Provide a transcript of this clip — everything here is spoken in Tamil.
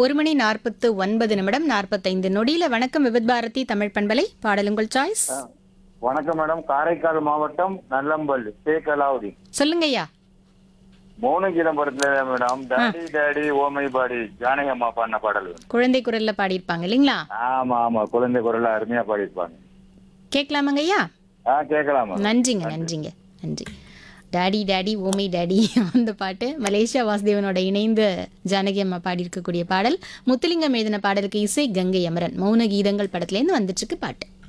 ஒரு மணி நாற்பத்து ஒன்பது நிமிடம் நாற்பத்தைந்து நொடியில வணக்கம் விவித் பாரதி தமிழ் பண்பலை பாடலுங்கள் சாய்ஸ் வணக்கம் மேடம் காரைக்கால் மாவட்டம் நல்லம்பள்ளி ஷேக் அலாவுதீன் சொல்லுங்க ஐயா மௌன கீதம் படத்துல மேடம் டாடி டாடி ஓமை பாடி ஜானகி அம்மா பாடின பாடல் வேணும். குழந்தை குரல்ல பாடியிருப்பாங்க இல்லைங்களா ஆமா ஆமா குழந்தை குரல்ல அருமையா பாடியிருப்பாங்க கேட்கலாமாங்க ஐயா ஆ கேட்கலாமா நன்றிங்க நன்றிங்க நன்றி டாடி டாடி ஓமை டாடி அந்த பாட்டு மலேசியா வாசுதேவனோட இணைந்து ஜானகி அம்மா பாடியிருக்கக்கூடிய பாடல் முத்துலிங்கம் எழுதின பாடலுக்கு இசை கங்கை அமரன் மௌன கீதங்கள் படத்துலேருந்து வந்துட்டுருக்கு பாட்டு